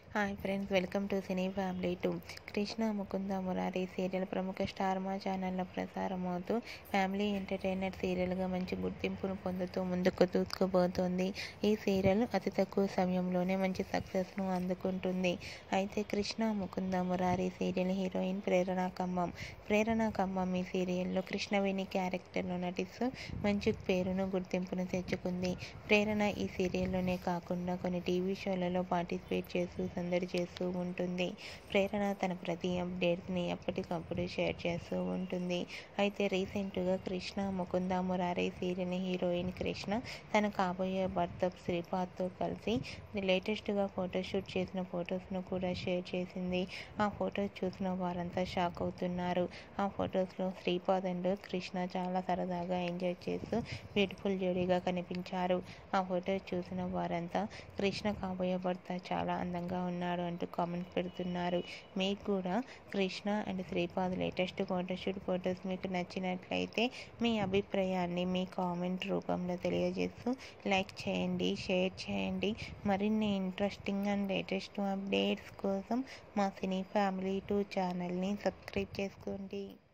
hi friends welcome to cine family two Krishna Mukunda Murari serial ప్రముఖ Star Maa ఛానల్లో ప్రసారం అవుతూ ఫ్యామిలీ ఎంటర్టైనర్ సీరియల్గా మంచి గుర్తింపును పొందుతూ ముందుకు దూసుకుపోతుంది ఈ సీరియల్ అతి తక్కువ సమయంలోనే మంచి సక్సెస్ను అందుకుంటుంది అయితే కృష్ణ ముకుంద మురారి సీరియల్ హీరోయిన్ ప్రేరణ ఖమ్మం ప్రేరణ ఖమ్మం ఈ సీరియల్లో కృష్ణవేణి క్యారెక్టర్లో నటిస్తూ మంచి పేరును గుర్తింపును తెచ్చుకుంది ప్రేరణ ఈ సీరియల్లోనే కాకుండా కొన్ని టీవీ షోలలో పార్టిసిపేట్ చేస్తూ సందడి చేస్తూ ఉంటుంది ప్రేరణ తన ప్రతి అప్డేట్స్ని ఎప్పటికప్పుడు షేర్ చేస్తూ ఉంటుంది అయితే రీసెంట్గా కృష్ణ ముకుంద మురారి సీరియల్ హీరోయిన్ కృష్ణ తన కాబోయే భర్త శ్రీపాద్తో కలిసి లేటెస్ట్గా ఫోటోషూట్ చేసిన ఫొటోస్ను కూడా షేర్ చేసింది ఆ ఫొటోస్ చూసిన వారంతా షాక్ అవుతున్నారు ఆ ఫొటోస్లో శ్రీపాద్ అండ్ కృష్ణ చాలా సరదాగా ఎంజాయ్ చేస్తూ బ్యూటిఫుల్ జోడీగా కనిపించారు ఆ ఫొటోస్ చూసిన వారంతా కృష్ణ కాబోయే భర్త చాలా అందంగా ఉన్నాడు అంటూ కామెంట్స్ పెడుతున్నారు మీకు కూడా Krishna and Sripad latest photoshoot photos మీకు నచ్చినట్లయితే మీ అభిప్రాయాన్ని మీ కామెంట్ రూపంలో తెలియజేస్తూ లైక్ చేయండి షేర్ చేయండి మరిన్ని ఇంట్రెస్టింగ్ అండ్ లేటెస్ట్ అప్డేట్స్ కోసం మా సినీ ఫ్యామిలీ టూ ఛానల్ని సబ్స్క్రైబ్ చేసుకోండి